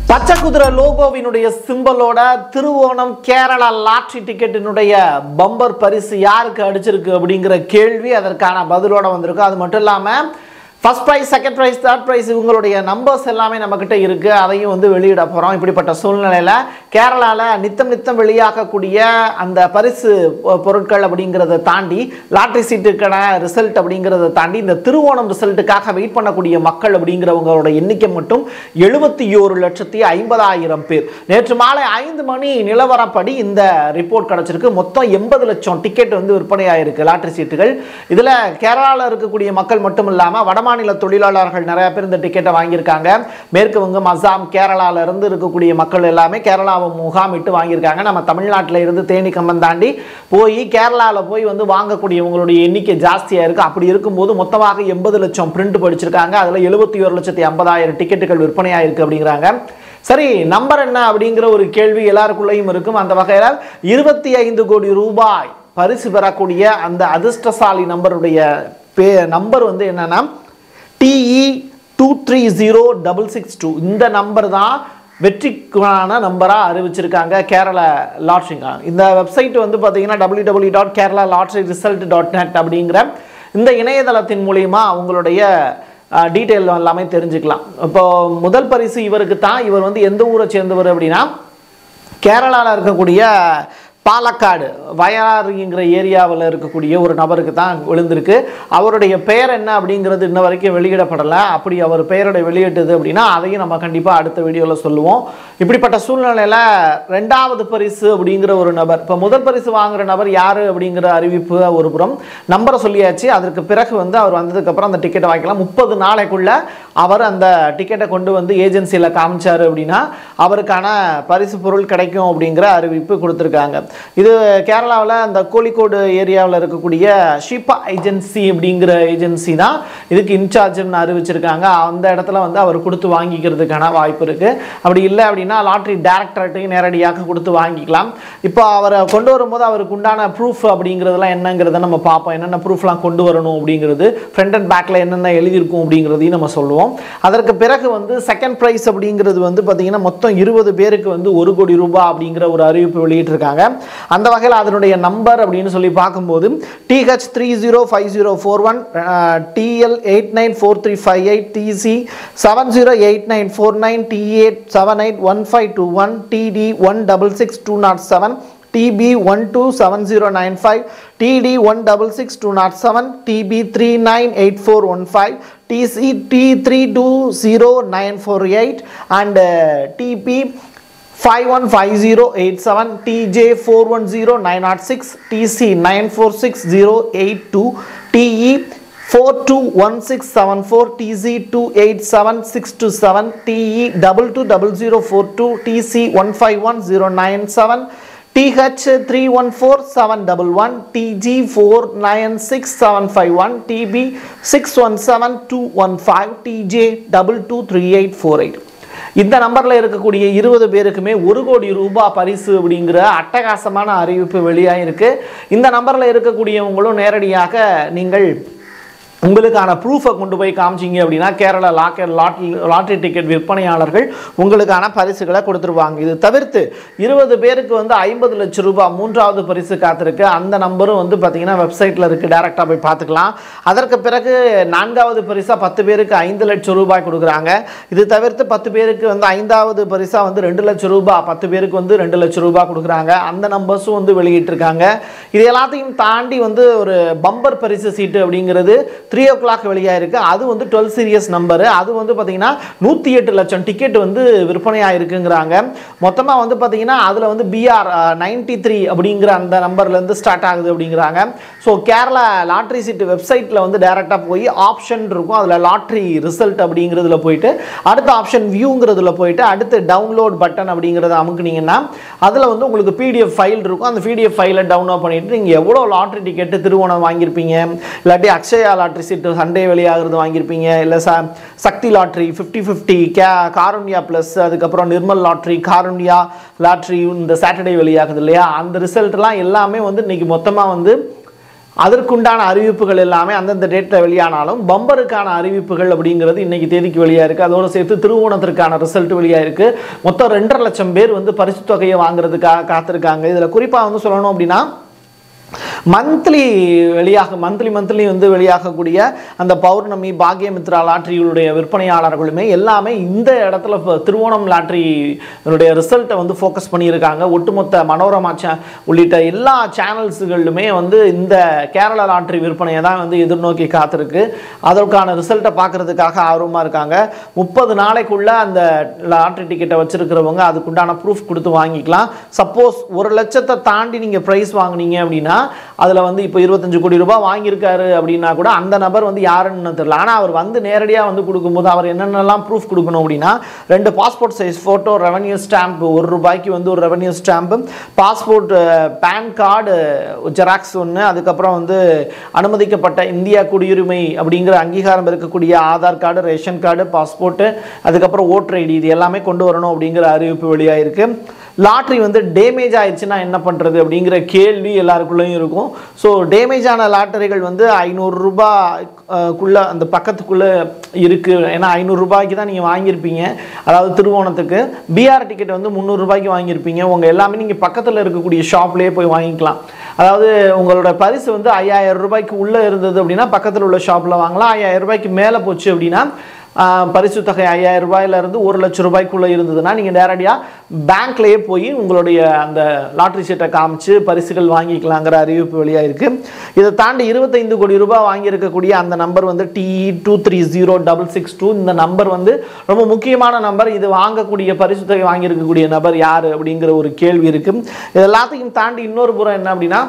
பச்சை குதிரை லோகோவினுடைய சிம்பலோட திருவோணம் கேரளா லாட்ரி டிக்கெட்டினுடைய பம்பர் பரிசு யாருக்கு அடிச்சிருக்கு அப்படிங்கிற கேள்வி அதற்கான பதிலோட வந்திருக்கு அது மட்டும் இல்லாமல் first prize second prize third prize இவங்களுடைய நம்பர்ஸ் எல்லாமே நம்மக்கிட்ட இருக்குது அதையும் வந்து வெளியிட போகிறோம் இப்படிப்பட்ட சூழ்நிலையில் கேரளாவில் நித்தம் நித்தம் வெளியாகக்கூடிய அந்த பரிசு பொ- பொருட்கள் அப்படிங்கிறத தாண்டி லாட்ரி சீட்டுக்கான ரிசல்ட் அப்படிங்கிறத தாண்டி இந்த திருவோணம் ரிசல்ட்டுக்காக வெயிட் பண்ணக்கூடிய மக்கள் அப்படிங்கிறவங்களோட எண்ணிக்கை மட்டும் எழுபத்தி ஓரு லட்சத்தி ஐம்பதாயிரம் பேர் நேற்று மாலை ஐந்து மணி நிலவரப்படி இந்த ரிப்போர்ட் கிடச்சிருக்கு மொத்தம் எண்பது லட்சம் டிக்கெட் வந்து விற்பனையாயிருக்கு லாட்ரி சீட்டுகள் இதில் கேரளாவில் இருக்கக்கூடிய மக்கள் மட்டும் இல்லாமல் வடமாநில தொழிலாளர்கள் நிறைய பேர் இந்த டிக்கெட்டை வாங்கியிருக்காங்க மேற்கு வங்கம் அசாம் கேரளால இருந்து இருக்கக்கூடிய மக்கள் எல்லாமே கேரளாவை முகாமிட்டு வாங்கியிருக்காங்க நம்ம தமிழ்நாட்டில் இருந்து தேனி கம்பம் தாண்டி போய் கேரளாவில் போய் வந்து வாங்கக்கூடியவங்களுடைய எண்ணிக்கை ஜாஸ்தியாக இருக்குது அப்படி இருக்கும்போது மொத்தமாக எண்பது லட்சம் பிரிண்ட் படிச்சிருக்காங்க அதில் எழுபத்தி ஒரு லட்சத்தி ஐம்பதாயிரம் டிக்கெட்டுகள் விற்பனையாயிருக்கு அப்படிங்கிறாங்க சரி நம்பர் என்ன அப்படிங்கிற ஒரு கேள்வி எல்லாருக்குள்ளேயும் இருக்கும் அந்த வகையில் இருபத்தி ஐந்து கோடி ரூபாய் பரிசு பெறக்கூடிய அந்த அதிர்ஷ்டசாலி நம்பருடைய பே நம்பர் வந்து என்னன்னா TE two three zero double six two இந்த நம்பர் தான் வெற்றிக்கான நம்பராக அறிவிச்சிருக்காங்க கேரளா லாட்ரிங்க இந்த வெப்சைட் வந்து பார்த்தீங்கன்னா W W dot Kerala lottery result dot net அப்படிங்கிற இந்த இணையதளத்தின் மூலிமா அவங்களுடைய டீட்டெயில் எல்லாமே தெரிஞ்சுக்கலாம் இப்போ முதல் பரிசு இவருக்கு தான் இவர் வந்து எந்த ஊரை சேர்ந்தவர் அப்படின்னா கேரளாவில் இருக்கக்கூடிய பாலக்காடு வயலாறுங்கிற ஏரியாவில் இருக்கக்கூடிய ஒரு நபருக்கு தான் விழுந்திருக்கு அவருடைய பெயர் என்ன அப்படிங்கிறது இன்ன வரைக்கும் வெளியிடப்படலை அப்படி அவர் பெயரோட வெளியிட்டது அப்படின்னா அதையும் நம்ம கண்டிப்பாக அடுத்த வீடியோவில் சொல்லுவோம் இப்படிப்பட்ட சூழ்நிலையில் ரெண்டாவது பரிசு அப்படிங்கிற ஒரு நபர் இப்போ முதல் பரிசு வாங்குற நபர் யார் அப்படிங்கிற அறிவிப்பு ஒரு புறம் நம்பரை சொல்லியாச்சு அதற்கு பிறகு வந்து அவர் வந்ததுக்கப்புறம் அந்த டிக்கெட்டை வாங்கிக்கலாம் முப்பது நாளைக்குள்ள அவர் அந்த டிக்கெட்டை கொண்டு வந்து ஏஜென்சியில் காமிச்சாரு அப்படின்னா அவருக்கான பரிசு பொருள் கிடைக்கும் அப்படிங்கிற அறிவிப்பு கொடுத்துருக்காங்க இது கேரளாவில் அந்த கோழிக்கோடு ஏரியாவில் இருக்கக்கூடிய ஷிப்பா ஏஜென்சி அப்படிங்கிற ஏஜென்சி தான் இதுக்கு இன்சார்ஜ்னு அறிவிச்சிருக்காங்க அந்த இடத்துல வந்து அவர் கொடுத்து வாங்கிக்கிறதுக்கான வாய்ப்பு இருக்குது அப்படி இல்லை அப்படின்னா லாட்ரி டேரக்டர்கிட்டையும் நேரடியாக கொடுத்து வாங்கிக்கலாம் இப்போ அவரை கொண்டு வரும்போது அவருக்கு உண்டான ப்ரூஃப் அப்படிங்கிறதெல்லாம் என்னங்கிறத நம்ம பார்ப்போம் என்னென்ன ப்ரூஃப்லாம் கொண்டு வரணும் அப்படிங்கிறது ஃப்ரண்ட் அண்ட் பேக்கில் என்னென்ன எழுதியிருக்கும் அப்படிங்கிறதையும் நம்ம சொல்லுவோம் அதற்கு பிறகு வந்து செகண்ட் ப்ரைஸ் அப்படிங்கிறது வந்து பார்த்தீங்கன்னா மொத்தம் இருபது பேருக்கு வந்து ஒரு கோடி ரூபாய் அப்படிங்கிற ஒரு அறிவிப்பு வெளியிட்டிருக்காங்க அந்த வகையில் அதனுடைய நம்பர் அப்படின்னு சொல்லி பார்க்கும்போது TH three zero five zero four one TL eight nine four three five eight TC seven zero eight nine four nine T eight seven eight one five two one TD one double six two nought seven TB one two seven zero nine five TD one double six two nought seven TB three nine eight four one five TC T three two zero nine four eight and DP five one five zero eight seven TJ four one zero nine nought six TC nine four six zero eight two TE four two one six seven four TC two eight seven six two seven TE double two double zero four two TC one five one zero nine seven TH three one four seven double one TG four nine six seven five one TB six one seven two one five DJ double two three eight four eight இந்த நம்பரில் இருக்கக்கூடிய இருபது பேருக்குமே ஒரு கோடி ரூபாய் பரிசு அப்படிங்கிற அட்டகாசமான அறிவிப்பு வெளியாகிருக்கு இந்த நம்பரில் இருக்கக்கூடியவங்களும் நேரடியாக நீங்கள் உங்களுக்கான ப்ரூஃபை கொண்டு போய் காமிச்சிங்க அப்படின்னா கேரளா லாக்கர் லாட்ரி லாட்ரி டிக்கெட் விற்பனையாளர்கள் உங்களுக்கான பரிசுகளை கொடுத்துருவாங்க இது தவிர்த்து இருபது பேருக்கு வந்து ஐம்பது லட்சம் ரூபாய் மூன்றாவது பரிசு காத்திருக்கு அந்த நம்பரும் வந்து பார்த்தீங்கன்னா வெப்சைட்டில் இருக்குது டேரெக்டாக போய் பார்த்துக்கலாம் அதற்கு பிறகு நான்காவது பரிசாக பத்து பேருக்கு ஐந்து லட்சம் ரூபாய் கொடுக்குறாங்க இது தவிர்த்து பத்து பேருக்கு வந்து ஐந்தாவது பரிசாக வந்து ரெண்டு லட்சம் ரூபாய் பத்து பேருக்கு வந்து ரெண்டு லட்சம் ரூபாய் கொடுக்குறாங்க அந்த நம்பர்ஸும் வந்து வெளியிட்டிருக்காங்க இது எல்லாத்தையும் தாண்டி வந்து ஒரு பம்பர் பரிசு சீட்டு அப்படிங்கிறது த்ரீ ஓ கிளாக் வெளியாயிருக்கு அது வந்து டுவெல் சீரியஸ் நம்பரு அது வந்து பார்த்தீங்கன்னா நூற்றி எட்டு லட்சம் டிக்கெட் வந்து விற்பனையாக இருக்குங்கிறாங்க மொத்தமாக வந்து பார்த்தீங்கன்னா அதில் வந்து பிஆர் நைன்டி த்ரீ அப்படிங்கிற அந்த நம்பர்லேருந்து ஸ்டார்ட் ஆகுது அப்படிங்கிறாங்க ஸோ கேரளா லாட்ரி சீட்டு வெப்சைட்டில் வந்து டேரெக்டாக போய் ஆப்ஷன் இருக்கும் அதில் லாட்ரி ரிசல்ட் அப்படிங்கிறதுல போயிட்டு அடுத்த ஆப்ஷன் வியூங்கிறதுல போயிட்டு அடுத்து டவுன்லோட் பட்டன் அப்படிங்கிறத அமுக்குனீங்கன்னா அதில் வந்து உங்களுக்கு பிடிஎஃப் ஃபைல் இருக்கும் அந்த பிடிஎஃப் ஃபைலை டவுன்லோட் பண்ணிட்டு நீங்கள் எவ்வளோ லாட்ரி டிக்கெட்டு திருவோணம் வாங்கியிருப்பீங்க இல்லாட்டி அக்ஷயா லாட்ரி சீட்டு சண்டே வெளியாகிறது வாங்கியிருப்பீங்க இல்லை ச சக்தி லாட்ரி ஃபிஃப்டி ஃபிஃப்டி கே காருண்யா ப்ளஸ் அதுக்கப்புறம் நிர்மல் லாட்ரி காருண்யா லாட்ரி இந்த சாட்டர்டே வெளியாகுது இல்லையா அந்த ரிசல்ட்லாம் எல்லாமே வந்து இன்னைக்கு மொத்தமாக வந்து அதற்குண்டான அறிவிப்புகள் எல்லாமே அந்தந்த டேட்டில் வெளியானாலும் பம்பருக்கான அறிவிப்புகள் அப்படிங்கிறது இன்னைக்கு தேதிக்கு வெளியாக இருக்குது அதோடு சேர்த்து திருவோணத்திற்கான ரிசல்ட் வெளியாக இருக்குது மொத்தம் ரெண்டரை லட்சம் பேர் வந்து பரிசு தொகையை வாங்குறதுக்காக காத்திருக்காங்க இதில் குறிப்பாக வந்து சொல்லணும் அப்படின்னா மந்த்லி வெளியாக மந்த்லி மந்த்லி வந்து வெளியாகக்கூடிய அந்த பௌர்ணமி பாக்யமித்ரா லாட்டரிகளுடைய விற்பனையாளர்களுமே எல்லாமே இந்த இடத்துல இப்போ திருவோணம் லாட்டரியுடைய ரிசல்ட்டை வந்து ஃபோக்கஸ் பண்ணியிருக்காங்க ஒட்டுமொத்த மனோரமா சே உள்ளிட்ட எல்லா சேனல்ஸுகளிலுமே வந்து இந்த கேரளா லாட்டரி விற்பனையை தான் வந்து எதிர்நோக்கி காத்திருக்கு அதற்கான ரிசல்ட்டை பார்க்கறதுக்காக ஆர்வமாக இருக்காங்க முப்பது நாளைக்குள்ள அந்த லாட்டரி டிக்கெட்டை வச்சிருக்கிறவங்க அதுக்குண்டான ப்ரூஃப் கொடுத்து வாங்கிக்கலாம் சப்போஸ் ஒரு லட்சத்தை தாண்டி நீங்கள் ப்ரைஸ் வாங்குனீங்க அப்படின்னா அதில் வந்து இப்போ இருபத்தஞ்சு கோடி ரூபாய் வாங்கியிருக்காரு அப்படின்னா கூட அந்த நபர் வந்து யாருன்னு தெரியல ஆனால் அவர் வந்து நேரடியாக வந்து கொடுக்கும்போது அவர் என்னென்னலாம் ப்ரூஃப் கொடுக்கணும் அப்படின்னா ரெண்டு passport size photo revenue stamp ஒரு ரூபாய்க்கு வந்து ஒரு revenue stamp passport PAN card xerox ஒன்று அதுக்கப்புறம் வந்து அனுமதிக்கப்பட்ட இந்தியா குடியுரிமை அப்படிங்கிற அங்கீகாரம் இருக்கக்கூடிய Aadhaar card ration card passport அதுக்கப்புறம் ஓட்டர் ஐடி இது எல்லாமே கொண்டு வரணும் அப்படிங்கிற அறிவிப்பு வெளியாயிருக்கு லாட்ரி வந்து டேமேஜ் ஆயிடுச்சுன்னா என்ன பண்ணுறது அப்படிங்கிற கேள்வி எல்லாருக்குள்ளேயும் இருக்கும் ஸோ டேமேஜ் ஆன லாட்டரிகள் வந்து ஐநூறுரூபாக்குள்ளே அந்த பக்கத்துக்குள்ளே இருக்குது ஏன்னா ஐநூறுரூபாய்க்கு தான் நீங்கள் வாங்கியிருப்பீங்க அதாவது திருவோணத்துக்கு பிஆர் டிக்கெட் வந்து முந்நூறுரூபாய்க்கு வாங்கியிருப்பீங்க உங்கள் எல்லாமே நீங்கள் பக்கத்தில் இருக்கக்கூடிய ஷாப்லேயே போய் வாங்கிக்கலாம் அதாவது உங்களோட பரிசு வந்து ஐயாயிரம் ரூபாய்க்கு உள்ளே இருந்தது அப்படின்னா பக்கத்தில் உள்ள ஷாப்பில் வாங்கலாம் ஐயாயிரம் ரூபாய்க்கு மேலே போச்சு அப்படின்னா ஆஹ், பரிசு தொகை ஐயாயிரம் ரூபாயிலிருந்து ஒரு லட்சம் ரூபாய்க்குள்ளே இருந்ததுன்னா நீங்கள் நேரடியாக பேங்க்லேயே போய் உங்களுடைய அந்த லாட்ரி சீட்டை காமிச்சு பரிசுகள் வாங்கிக்கலாங்கிற அறிவிப்பு வெளியாக இருக்கு இதை தாண்டி இருபத்தைந்து கோடி ரூபாய் வாங்கியிருக்கக்கூடிய அந்த நம்பர் வந்து D two three zero double six two இந்த நம்பர் வந்து ரொம்ப முக்கியமான நம்பர் இது வாங்கக்கூடிய பரிசு தொகை வாங்கியிருக்கக்கூடிய நபர் யார் அப்படிங்கிற ஒரு கேள்வி இருக்கு இது எல்லாத்தையும் தாண்டி இன்னொரு புறம் என்ன அப்படின்னா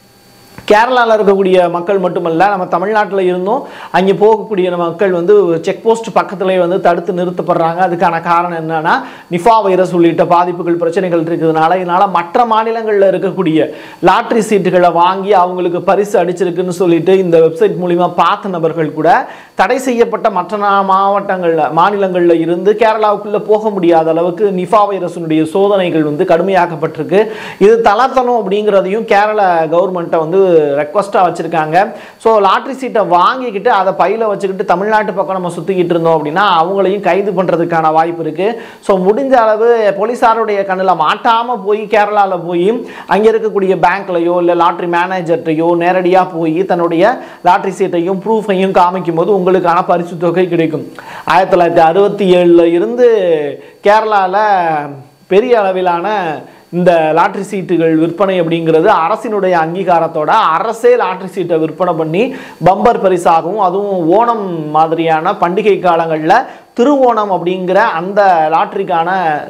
கேரளாவில் இருக்கக்கூடிய மக்கள் மட்டுமல்ல நம்ம தமிழ்நாட்டில் இருந்தும் அங்கே போகக்கூடிய மக்கள் வந்து செக் போஸ்ட் பக்கத்துலேயே வந்து தடுத்து நிறுத்தப்படுறாங்க அதுக்கான காரணம் என்னன்னா நிஃபா வைரஸ் உள்ளிட்ட பாதிப்புகள் பிரச்சனைகள் இருக்கிறதுனால இதனால மற்ற மாநிலங்களில் இருக்கக்கூடிய லாட்ரி சீட்டுகளை வாங்கி அவங்களுக்கு பரிசு அடிச்சிருக்குன்னு சொல்லிட்டு இந்த வெப்சைட் மூலிமா பார்த்த நபர்கள் கூட தடை செய்யப்பட்ட மற்ற நா- மாவட்டங்கள்ல மாநிலங்களில் இருந்து கேரளாவுக்குள்ள போக முடியாத அளவுக்கு நிஃபா வைரஸினுடைய சோதனைகள் வந்து கடுமையாக்கப்பட்டிருக்கு இது தளர்த்தணும் அப்படிங்கிறதையும் கேரள கவர்மெண்ட்டை வந்து ரெக்வஸ்ட்டாக வச்சுருக்காங்க ஸோ லாட்ரி சீட்டை வாங்கிக்கிட்டு அதை பையில் வச்சுக்கிட்டு தமிழ்நாட்டு பக்கம் நம்ம சுற்றிக்கிட்டு இருந்தோம் அப்படின்னா அவங்களையும் கைது பண்ணுறதுக்கான வாய்ப்பு இருக்குது ஸோ முடிஞ்ச அளவு போலீஸாருடைய கண்ணில் மாட்டாமல் போய் கேரளாவில் போய் அங்கே இருக்கக்கூடிய பேங்க்லையோ இல்லை லாட்ரி மேனேஜர்கிட்டையோ நேரடியாக போய் தன்னுடைய லாட்ரி சீட்டையும் ப்ரூஃபையும் காமிக்கும் போது உங்களுக்கான பரிசு தொகை கிடைக்கும் ஆயிரத்தி தொள்ளாயிரத்தி அறுபத்தி ஏழில் இருந்து கேரளாவில் பெரிய அளவிலான இந்த லாட்ரி சீட்டுகள் விற்பனை அப்படிங்கிறது அரசினுடைய அங்கீகாரத்தோட அரசே லாட்ரி சீட்டை விற்பனை பண்ணி பம்பர் பரிசாகவும் அதுவும் ஓணம் மாதிரியான பண்டிகை காலங்களில் திருவோணம் அப்படிங்கிற அந்த லாட்ரிக்கான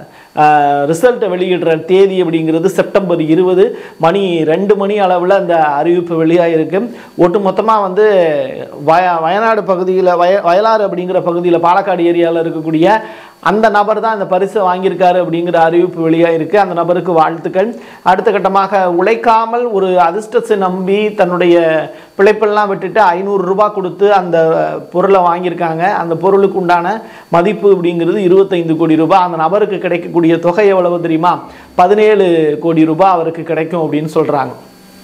ரிசல்ட்டை வெளியிடுற தேதி அப்படிங்கிறது செப்டம்பர் இருபது மணி ரெண்டு மணி அளவில் அந்த அறிவிப்பு வெளியாகிருக்கு ஒட்டுமொத்தமாக வந்து வய வயநாடு பகுதியில் வய வயலாறு அப்படிங்கிற பகுதியில் பாலக்காடு ஏரியாவில் இருக்கக்கூடிய அந்த நபர் தான் இந்த பரிசை வாங்கியிருக்காரு அப்படிங்கிற அறிவிப்பு வெளியாக இருக்கு அந்த நபருக்கு வாழ்த்துக்கள் அடுத்த கட்டமாக உழைக்காமல் ஒரு அதிர்ஷ்டத்தை நம்பி தன்னுடைய பிழைப்பெல்லாம் விட்டுட்டு ஐநூறு ரூபாய் கொடுத்து அந்த பொருளை வாங்கியிருக்காங்க அந்த பொருளுக்கு உண்டான மதிப்பு அப்படிங்கிறது இருபத்தைந்து கோடி ரூபாய் அந்த நபருக்கு கிடைக்கக்கூடிய தொகை எவ்வளவு தெரியுமா பதினேழு கோடி ரூபாய் அவருக்கு கிடைக்கும் அப்படின்னு சொல்கிறாங்க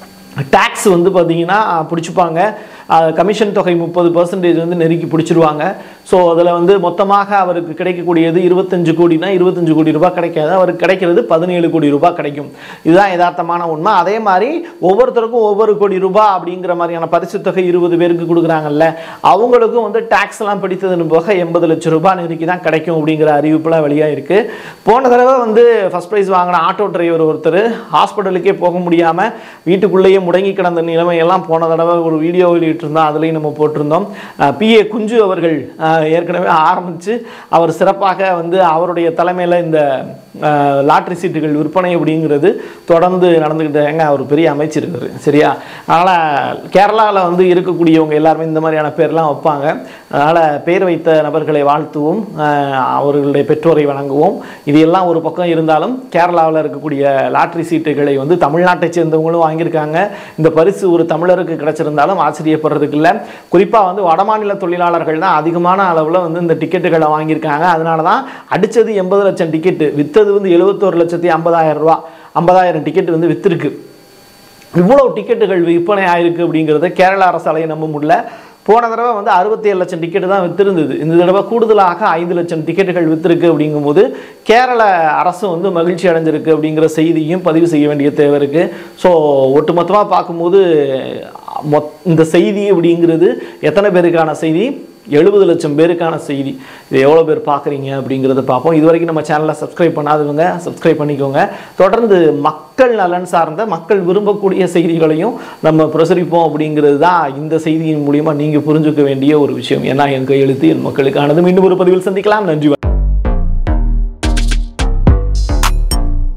டேக்ஸ் வந்து பார்த்தீங்கன்னா பிடிச்சிப்பாங்க கமிஷன் தொகை முப்பது பர்சன்டேஜ் வந்து நெருக்கி பிடிச்சிருவாங்க ஸோ அதில் வந்து மொத்தமாக அவருக்கு கிடைக்கக்கூடியது இருபத்தஞ்சு கோடினா இருபத்தஞ்சு கோடி ரூபாய் கிடைக்காது அவருக்கு கிடைக்கிறது பதினேழு கோடி ரூபாய் கிடைக்கும் இதுதான் யதார்த்தமான உண்மை அதே மாதிரி ஒவ்வொருத்தருக்கும் ஒவ்வொரு கோடி ரூபாய் அப்படிங்கிற மாதிரியான பரிசு தொகை இருபது பேருக்கு கொடுக்குறாங்கல்ல அவங்களுக்கும் வந்து டேக்ஸ் எல்லாம் பிடித்ததுன்னு போக எண்பது லட்சம் ரூபாய் நெருக்கி தான் கிடைக்கும் அப்படிங்கிற அறிவிப்புலாம் வெளியாக இருக்கு போன தடவை வந்து ஃபர்ஸ்ட் ப்ரைஸ் வாங்கின ஆட்டோ டிரைவர் ஒருத்தர் ஹாஸ்பிட்டலுக்கே போக முடியாமல் வீட்டுக்குள்ளேயே முடங்கி கிடந்த நிலைமையெல்லாம் போன தடவை ஒரு வீடியோ வெளியிட்டிருந்தோம் அதுலேயும் நம்ம போட்டிருந்தோம் பிஏ குஞ்சு அவர்கள் அஹ், ஏற்கனவே ஆரம்பித்து அவர் சிறப்பாக வந்து அவருடைய தலைமையில் இந்த அஹ், லாட்ரி சீட்டுகள் விற்பனை அப்படிங்கிறது தொடர்ந்து நடந்துக்கிட்டு ஏங்க அவர் பெரிய அமைச்சர் இருக்காரு சரியா அதனால் கேரளாவில் வந்து இருக்கக்கூடியவங்க எல்லாருமே இந்த மாதிரியான பேர்லாம் வைப்பாங்க அதனால் பேர் வைத்த நபர்களை வாழ்த்துவோம் அஹ், அவர்களுடைய பெற்றோரை வணங்குவோம் இது எல்லாம் ஒரு பக்கம் இருந்தாலும் கேரளாவில் இருக்கக்கூடிய லாட்ரி சீட்டுகளை வந்து தமிழ்நாட்டை சேர்ந்தவங்களும் வாங்கியிருக்காங்க இந்த பரிசு ஒரு தமிழருக்கு கிடைச்சிருந்தாலும் ஆச்சரியப்படுறதுக்கு இல்லை குறிப்பாக வந்து வடமாநில தொழிலாளர்கள் தான் அதிகமான அளவில் வந்து இந்த டிக்கெட்டுகளை வாங்கியிருக்காங்க அதனால தான் அடித்தது எண்பது லட்சம் டிக்கெட்டு விற்றது வந்து எழுபத்தோரு லட்சத்தி ஐம்பதாயிரம் ரூபா ஐம்பதாயிரம் டிக்கெட் வந்து விற்றுருக்கு இவ்வளோ டிக்கெட்டுகள் விற்பனை ஆயிருக்கு அப்படிங்கிறத கேரள அரசாலையை நம்ப முடியல போன தடவை வந்து அறுபத்தி ஏழு லட்சம் டிக்கெட்டு தான் வித்திருந்தது இந்த தடவை கூடுதலாக ஐந்து லட்சம் டிக்கெட்டுகள் வித்திருக்கு அப்படிங்கும்போது கேரள அரசு வந்து மகிழ்ச்சி அடைஞ்சிருக்கு அப்படிங்கிற செய்தியும் பதிவு செய்ய வேண்டிய தேவை இருக்குது ஸோ ஒட்டுமொத்தமாக பார்க்கும்போது மொத் இந்த செய்தி அப்படிங்கிறது எத்தனை பேருக்கான செய்தி எழுபது லட்சம் பேருக்கான செய்தி இது எவ்வளோ பேர் பார்க்குறீங்க அப்படிங்கிறத பார்ப்போம் இது வரைக்கும் நம்ம சேனலை சப்ஸ்கிரைப் பண்ணாதவங்க சப்ஸ்கிரைப் பண்ணிக்கோங்க தொடர்ந்து மக்கள் நலன் சார்ந்த மக்கள் விரும்பக்கூடிய செய்திகளையும் நம்ம பிரசுரிப்போம் அப்படிங்கிறது தான் இந்த செய்தியின் மூலியமாக நீங்கள் புரிஞ்சுக்க வேண்டிய ஒரு விஷயம் ஏன்னா என் கையெழுத்து என் மக்களுக்கானது மீண்டும் ஒரு பதிவில் சந்திக்கலாம் நன்றி